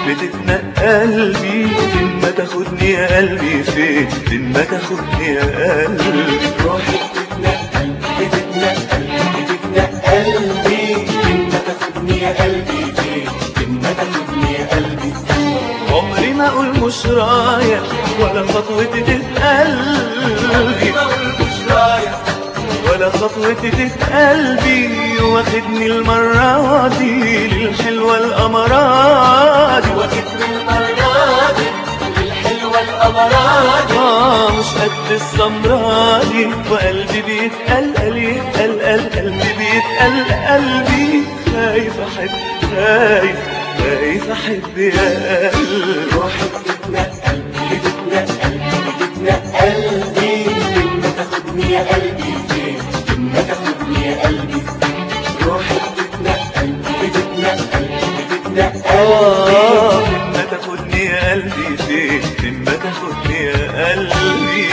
بتتنقل بي فين ما تاخدني يا قلبي فين فين ما تاخدني يا قلبي روحي بتتنقل بتتنقل بتتنقل بي كلمة تاخدني يا قلبي فين كلمة تاخدني يا قلبي عمري ما اقول مش رايح ولا خطوتي تتقلبي بقول مش رايح ولا خطوتي تتقلبي واخدني المرة دي للحلوة الأمراض واخد من المرة دي الحلوة الأمراض آه مش قد السمرة دي وقلبي بيتقلقل يتقلقل قلبي بيتقلقل قلبي خايف أحب خايف خايف أحب يا قلبي روحي بتتنقل بتتنقل بتتنقل بي كلمة تاخدني يا قلبي فين كلمة تاخدني يا قلبي روحي بتتنقل بتتنقل بتتنقل آه ما تاخدني يا قلبي فين ما تاخدني يا قلبي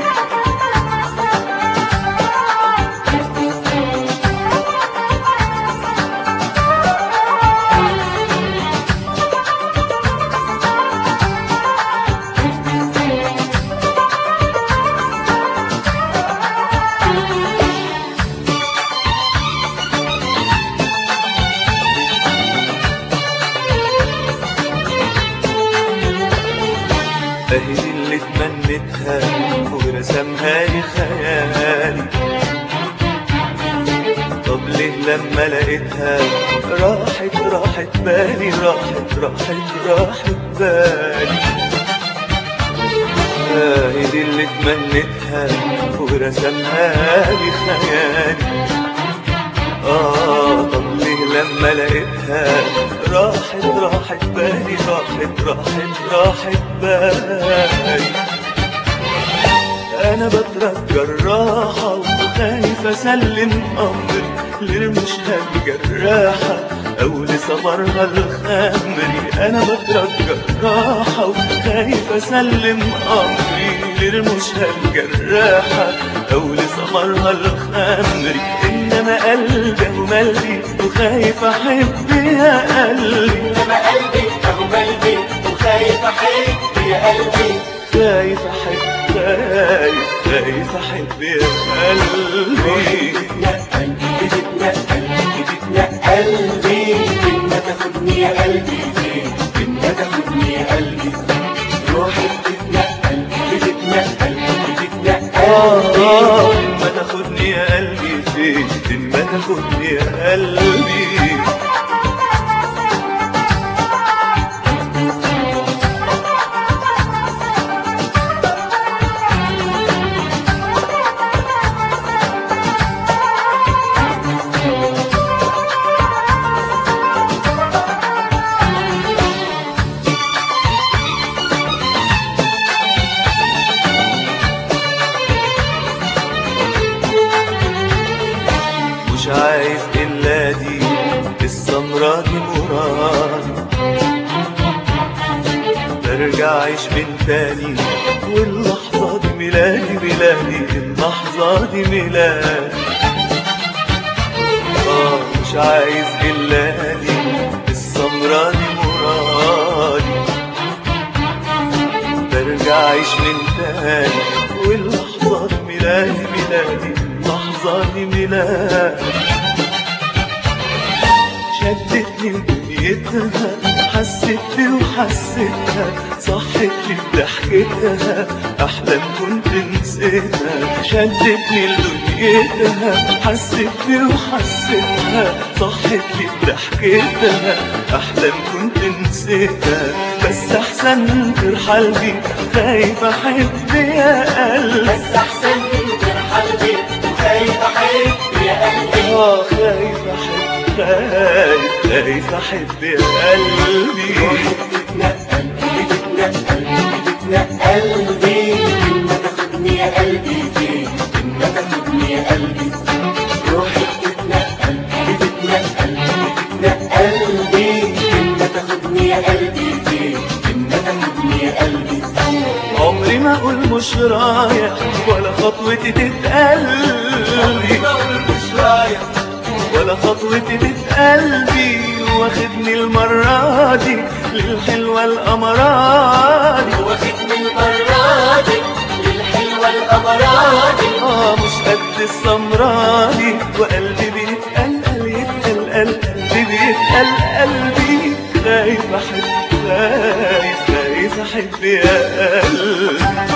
اهي دي اللي تمنيتها ورسمها لي خيالي طب ليه لما لقيتها راحت راحت بالي راحت راحت راحت بالي اهي دي اللي تمنيتها ورسمها لي خيالي آه طب ليه لما لقيتها راحت راحت بالي راحت راحت راحت بالي أنا بترجى الراحة وخايف أسلم أمري لرمشها الجراحة أو لسمرها الخمري أنا بترجى الراحة وخايف أسلم أمري لرمشها الجراحة أو لسمرها الخمري إنما قلبي وملبي وخايف أحب يا قلبي إنما قلبي أهو قلبي وخايف أحب يا قلبي خايف أحب خايف خايف أحب يا قلبي بتتنقل بتتنقل بتتنقل بي كلمة تاخدني يا قلبي فين كلمة تاخدني يا قلبي روحي بتتنقل بتتنقل بتتنقل بي آه ما تاخدني يا قلبي فين فين ما تاخدني يا قلبي مش عايز إلا دي السمرة دي مرادي برجع أعيش من تاني واللحظة دي ميلادي ميلادي اللحظة دي ميلادي آه مش عايز إلا دي السمرة دي مرادي برجع أعيش من تاني واللحظة دي ميلادي ميلادي اللحظة دي ميلادي شدتني لدنيتها حسيت بي وحسيتها صحت لي بضحكتها احلام كنت نسيتها شدتني لدنيتها حسيت بي وحسيتها صحت لي بضحكتها احلام كنت نسيتها بس احسن ترحل بي خايف احب يا قلبي بس أحسن من ترحل بي وخايف أحب يا قلبي اه خايف احب خايف خايف احب يا قلبي بتتنقل بتتنقل بتتنقل بي كلمة تاخدني يا قلبي فين كلمة تاخدني يا قلبي روحي بتتنقل بتتنقل بتتنقل بي كلمة تاخدني يا قلبي فين كلمة تاخدني يا قلبي عمري ما اقول مش رايح ولا خطوتي تتقلبي بقول مش رايح ولا خطوتي تتقلبي واخدني المرة دي للحلوة الأمراضي واخدني المرة دي للحلوة الأمراضي اه مش قد السمراني وقلبي بيتقلقل يتقلقل قلبي بيتقل قلبي خايف احب خايف خايف احب يا قلبي